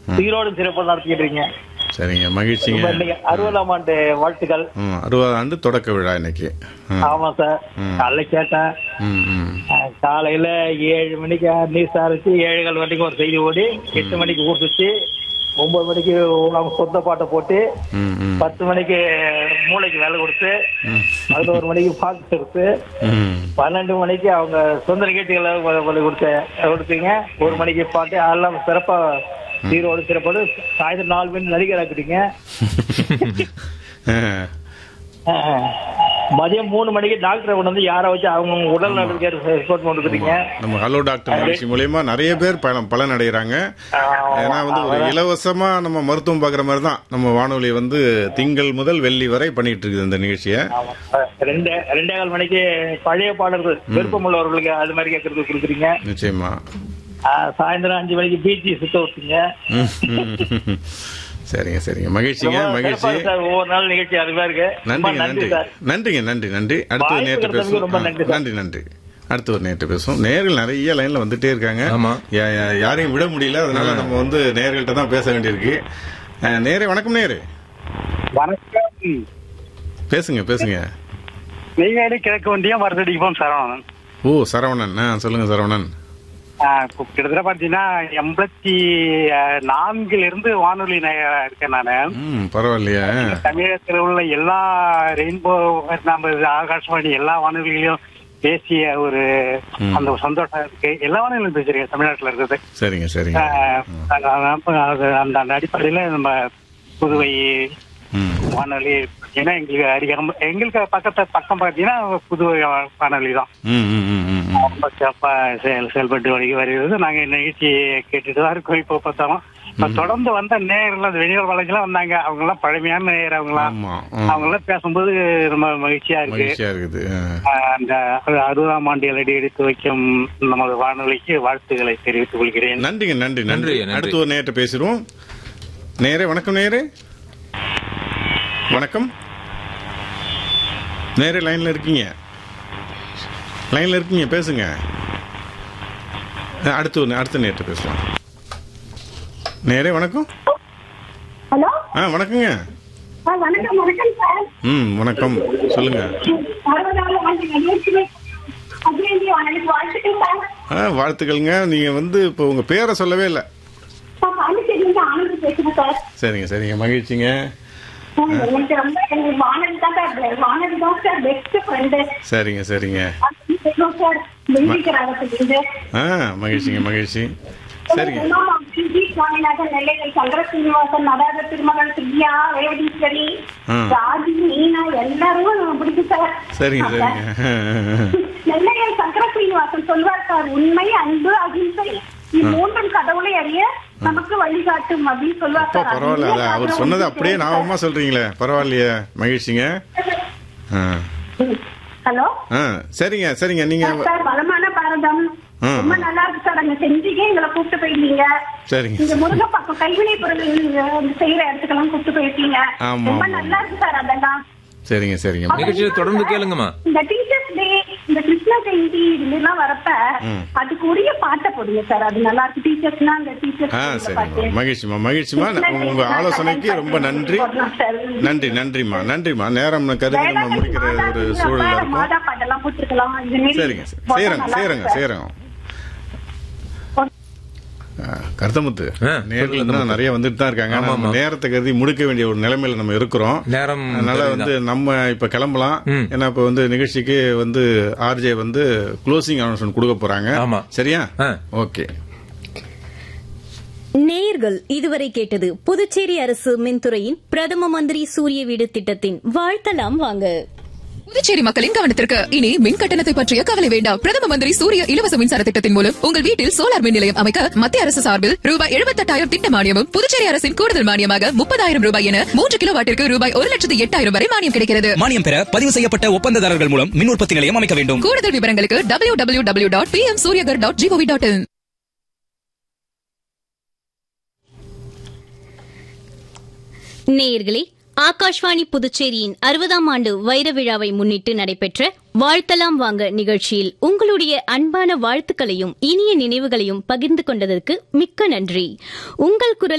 சீரோடு சிறப்பு நடத்திட்டு இருக்கீங்க சரிங்க மகிழ்ச்சிங்க இப்ப இன்னைக்கு அறுபதாம் ஆண்டு வாழ்த்துக்கள் ம் அறுபது ஆண்டு தொடக்க விழா இன்னைக்கு ம், ஆமா சார் காலைல கேட்டேன் ம் ம் அஹ், காலையில ஏழு மணிக்கு நீர் சாரிச்சு ஏழு கால் வரைக்கும் ஒரு செய்தி ஓடி எட்டு மணிக்கு ஊர் சுத்தி ஒன்பது மணிக்கு அவங்க சொந்த பாட்டை போட்டு ம் ம் பத்து மணிக்கு மூளைக்கு வேலை கொடுத்து பதினோரு மணிக்கு பாட்டு எடுத்து ம் பன்னெண்டு மணிக்கு அவங்க சொந்த நிகழ்ச்சிகளை கொ- கொண்டு கொடுத்த கொடுத்தீங்க ஒரு மணிக்கு பாட்டு அதெல்லாம் சிறப்பா சீரோடு சிறப்போடு சாயந்தரம் நாலு மணி நடிகர் ஆக்கிட்டீங்க ஆ, அஹ், மதியம் மூணு மணிக்கு டாக்டரை கொண்டு வந்து யாரை வச்சு அவங்க உடல் நலத்துக்கு ரிப்போர்ட் கொண்டு வந்துட்டீங்க நம்ம ஹலோ டாக்டர் நிகழ்ச்சி மூலியமா நிறைய பேர் பலன் பலன் அடைகிறாங்க ஏன்னா வந்து ஒரு இலவசமா நம்ம மருத்துவம் பார்க்குற மாதிரி தான் நம்ம வானொலி வந்து திங்கள் முதல் வெள்ளி வரை பண்ணிட்டு இருக்குது இந்த நிகழ்ச்சியை ஆமா. அஹ், ரெண்டு ரெண்டே கால் மணிக்கு பழைய பாடல்கள் விருப்பம் உள்ளவர்களுக்கு அது மாதிரி கேட்கறது கொடுக்குறீங்க நிச்சயமா அஹ், சாயந்தரம் அஞ்சு மணிக்கு பீச்சு சுத்த விட்டீங்க ம், ம். சரிங்க சரிங்க மகிழ்ச்சிங்க ரொம்ப மகிழ்ச்சி சிறப்பா இருக்கு சார் ஒவ்வொரு நாள் நிகழ்ச்சி அருமையா இருக்கு ரொம்ப நன்றிங்க நன்றி நன்றி சார் நன்றிங்க நன்றி நன்றி அடுத்து ஒரு வாய்ப்பு நேற்று கொடுத்ததுக்கு பேசுவோம் ரொம்ப ஆ, நன்றி சார். நன்றி நன்றி அடுத்து ஒரு நேற்று பேசுவோம் நேர்கள் நிறைய லைன்ல வந்துட்டே இருக்காங்க ஆமா. யா- யா- யாரையும் விட முடியல அதனால நம்ம வந்து நேர்கள்ட்ட தான் பேச வேண்டியிருக்கு அஹ், நேரே வணக்கம் நேரு வணக்கம் பேசுங்க பேசுங்க நெய்வேலி கிழக்கு ஒன்றியம் வருஷடிப்போம் சரவணன் ஓ சரவணன் ஆ சொல்லுங்க சரவணன் ஆஹ் இப்ப கிட்டத்தட்ட பாத்தீங்கன்னா எண்பத்தி ஆஹ், நான்குல இருந்து வானொலி நேயரா இருக்கேன் நானு ம் பரவாயில்லையா தமிழகத்தில் உள்ள எல்லா ரெயின்போ நம்ம ஆகாஷ்வாணி எல்லா வானொலிகளையும் பேசிய ஒரு அந்த ஒரு சந்தோஷம் இருக்கு எல்லா வானொலியும் பேசிருக்கேன் தமிழ்நாட்டுல இருக்கிறது சரிங்க சரிங்க ஆஹ், அது- அது- அந்த அந்த அடிப்படையில நம்ம புதுவை ம் வானொலி ஏன்னா எங்களுக்கு அருகாம எங்களுக்கு பக்கத்து பக்கம் பாத்தீங்கன்னா புதுவை வானொலி தான் ம் ம் ம் ம் ம். ரொம்ப சிறப்பா செயல் செயல்பட்டு வருகி வருகிறது நாங்க இந்த நிகழ்ச்சியை கேட்டுட்டு தான் இருக்கோம் இப்போ பார்த்தாலும் இப்ப தொடர்ந்து வந்த நேயர்கள் அந்த வெளியூர் வழக்கெல்லாம் வந்தாங்க அவங்க எல்லாம் பழமையான நேயர் அவங்களாம் ஆமா ம். அவங்க எல்லாம் பேசும்போது ரொம்ப மகிழ்ச்சியா இருக்கு மகிழ்ச்சியா இருக்குது ஆ. ஆஹ் அந்த அறுபதாம் ஆண்டு அடி எடுத்து வைக்கும் நமது வானொலிக்கு வாழ்த்துக்களை தெரிவித்துக் கொள்கிறேன் நன்றிங்க நன்றி நன்றி நன்றி, நன்றி. அடுத்து ஒரு நேரத்தை பேசிடுவோம் நேரே வணக்கம் நேரே வணக்கம் நேரே லைன்ல இருக்கீங்க லைன்ல இருக்கீங்க பேசுங்க அஹ், அடுத்து ஒரு- அடுத்த நேரத்தை பேசலாம் நேரே வணக்கம் ஹலோ ஆ வணக்கங்க ஆ, வணக்கம் வணக்கம் சார் ம் வணக்கம் சொல்லுங்க அறுபதாவது ஆண்டு நிகழ்ச்சியை அகிலேந்தி வானொலிக்கு வாழ்த்துக்கள் சார் ஆ வாழ்த்துக்கள்ங்க நீங்க வந்து இப்போ உங்க பேரை சொல்லவே இல்லை நான் பாண்டிச்சேரியிலிருந்து ஆனந்த் பேசுறேன் சார் சரிங்க சரிங்க மகிழ்ச்சிங்க சார், எனக்கு ரொம்ப எனக்கு வானொலி தான் சார் வானொலி தான் சார் பெஸ்ட் ஃப்ரெண்டு சரிங்க சரிங்க சார் வெள்ளிக்கிழமத்திலிருந்து ஆ மகிழ்ச்சிங்க மகிழ்ச்சி சரிங்க சுவாமிநாதன் நெல்லைகள் சங்கர சீனிவாசன் நடாத திருமகள் பிரியா ரேவதீஸ்வரி ஆ. ராஜி மீனா எல்லாரும் எனக்கு பிடிக்கும் சார் சரிங்க சரிங்க நெல்லையில் சங்கர சீனிவாசன் சொல்வார் சார் உண்மை அன்பு அகிம்சை இம்மூன்றும் கடவுளை அறிய நமக்கு வழிகாட்டும் அப்படின்னு சொல்வார் அப்பா சார் பரவாயில்ல அதான் அவர் சொன்னதை அப்படியே ஞாபகமா சொல்றீங்களே பரவாயில்லையே மகிழ்ச்சிங்க ஆ ஹலோ ஆ சரிங்க சரிங்க நீங்க சார் வளமான பாரதம் ஆ. ரொம்ப நல்லா இருக்கு சார் அங்க செஞ்சுக்கே எங்களை கூப்பிட்டு போயிருந்தீங்க சரிங்க இங்க முருகப்பாக்கம் கைவினை பொருள் நீங்க செய்யற இடத்துக்கெல்லாம் கூப்பிட்டு போயிருக்கீங்க ஆமா, ரொம்ப ஆமா. நல்லா இருக்கு சார் அதெல்லாம் சரிங்க சரிங்க நிகழ்ச்சியை தொடர்ந்து கேளுங்கம்மா இந்த டீச்சர்ஸ் டே இந்த கிருஷ்ண ஜெயந்தி இதெல்லாம் வரப்ப ம். அதுக்கு உரிய பாட்டை போடுங்க சார் அது நல்லா இருக்கு டீச்சர்ஸ்னா அந்த டீச்சர்ஸ் ஆ சரிம்மா மகிழ்ச்சிமா மகிழ்ச்சிமா உங்க ஆலோசனைக்கு ரொம்ப நன்றி நன்றி நன்றிம்மா நன்றிம்மா நேரம் கருதி நம்ம முடிக்கிற ஒரு சூழல்ல இருக்கும் மாதா பாட்டெல்லாம் போட்டுருக்கலாம் இந்த மாதிரி சரிங்க சரி. போட்டா செய்யறேங்க நல்லா செய்யறேங்க இருக்கும் சார். செய்யறேங்க ஆ, கருத்தமுத்து ஆ, நேர்கள் சொல்லுங்க. தான் நிறைய வந்துட்டு தான் இருக்காங்க ஆமா, நம்ம ஆமா. நேரத்தை கருதி முடிக்க வேண்டிய ஒரு நிலைமையில நம்ம இருக்கிறோம் நேரம் அதனால கருதி வந்து நம்ம இப்ப கிளம்பலாம் ம். ஏன்னா இப்ப வந்து நிகழ்ச்சிக்கு வந்து ஆர்ஜே வந்து க்ளோசிங் அனௌன்ஸ்மெண்ட் கொடுக்க போறாங்க ஆமா. சரியா ஆ. ஓகே நேர்கள் இதுவரை கேட்டது புதுச்சேரி அரசு மின்துறையின் பிரதம மந்திரி சூரிய வீடு திட்டத்தின் வாழ்த்தலாம் வாங்க புதுச்சேரி மக்களின் கவனத்திற்கு இனி மின் கட்டணத்தை பற்றிய கவலை வேண்டாம் பிரதம மந்திரி சூரிய இலவச மின்சார திட்டத்தின் மூலம் உங்கள் வீட்டில் சோலார் மின் நிலையம் அமைக்க மத்திய அரசு சார்பில் ரூபாய் எழுபத்தெட்டாயிரம் திட்ட மானியமும் புதுச்சேரி அரசின் கூடுதல் மானியமாக முப்பதாயிரம் ரூபாய் என மூன்று கிலோ வாட்டிற்கு ரூபாய் ஒரு லட்சத்து எட்டாயிரம் வரை மானியம் கிடைக்கிறது மானியம் பெற பதிவு செய்யப்பட்ட ஒப்பந்ததாரர்கள் மூலம் மின் உற்பத்தி நிலையம் அமைக்க வேண்டும் கூடுதல் விவரங்களுக்கு W W W dot P M Suryaghar dot GOV dot in நேயர்களே ஆகாஷ்வாணி புதுச்சேரியின் அறுபதாம் ஆண்டு வைர விழாவை முன்னிட்டு நடைபெற்ற வாழ்த்தலாம் வாங்க நிகழ்ச்சியில் உங்களுடைய அன்பான வாழ்த்துக்களையும் இனிய நினைவுகளையும் பகிர்ந்து கொண்டதற்கு மிக்க நன்றி உங்கள் குரல்